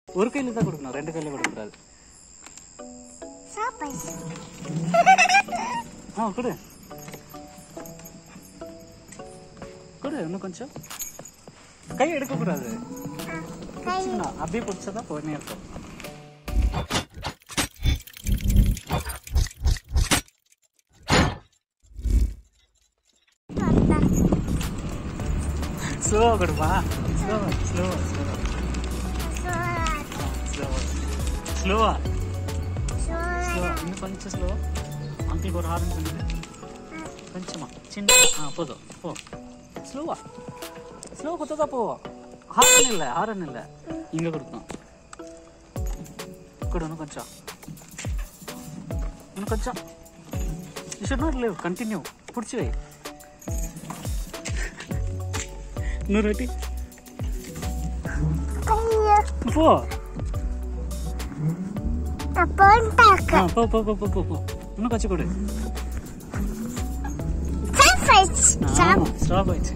ஒரு கையில தான் கொடுக்கணும் ரெண்டு கையில கொடுக்கக்கூடாது சாப்பாடு ஆ கொடு கொடு இன்னும் கொஞ்சம் கை எடுக்கக்கூடாது கை சின்ன அப்படியே பிடிச்சதா போயினே இருக்கும் ஸ்லோவா கொடுப்பா ஸ்லோவா ஸ்லோவா ஸ்லோவா ஸ்லோவா ஸ்லோவா ஸ்லோவா இன்னும் கொஞ்சம் ஸ்லோவா அங்கிளுக்கு ஒரு ஹாரன் பண்ணுங்க கொஞ்சமா சின்ன ஆ போதும் போ ஸ்லோவா ஸ்லோவா கொடுத்ததா போ ஹாரன் இல்லை ஹாரன் இல்லை இங்கே கொடுக்கணும் கொடு இன்னும் கொஞ்சம் இன்னும் கொஞ்சம் you should not leave continue பிடிச்சி வை இன்னொரு வாட்டி போ அப்போண்டாக்க ஆ போ போ போ போ போ போ இன்னும் கொஞ்சம் கொடு சாப்பாடு ஆமா ஸ்டாப் ஆயிடுச்சு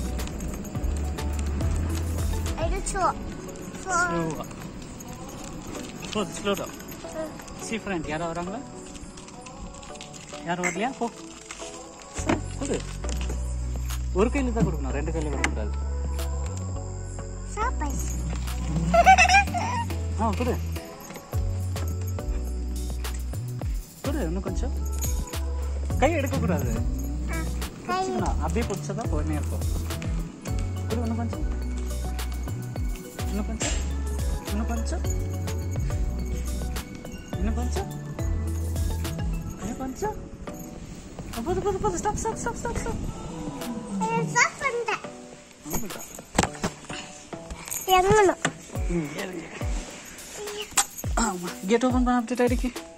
எடுச்சோ ஸ்லோவா போதும் ஸ்லோ தான் சி ஃப்ரெண்ட் யாரோ வராங்களா யாரும் வரலையா போ கொடு ஒரு கையில தான் கொடுக்கணும் ரெண்டு கையில கொடுக்கக்கூடாது சாப்பாடு ஆ கொடு கொடு இன்னும் கொஞ்சம் கை எடுக்கக்கூடாது கை சின்ன அப்படியே பிடிச்சதா போயினே இருக்கும் கொடு இன்னும் கொஞ்சம் இன்னும் கொஞ்சம் இன்னும் கொஞ்சம் இன்னும் கொஞ்சம் இன்னும் கொஞ்சம் ஆ, போது போது போது stop stop stop stop stop சாப்பாடு ஆமாக்கா எங்கணும் ம் ஏறுங்க ஆமாம் கேட் ஓப்பன் பண்ண அப்படி டாடிக்கு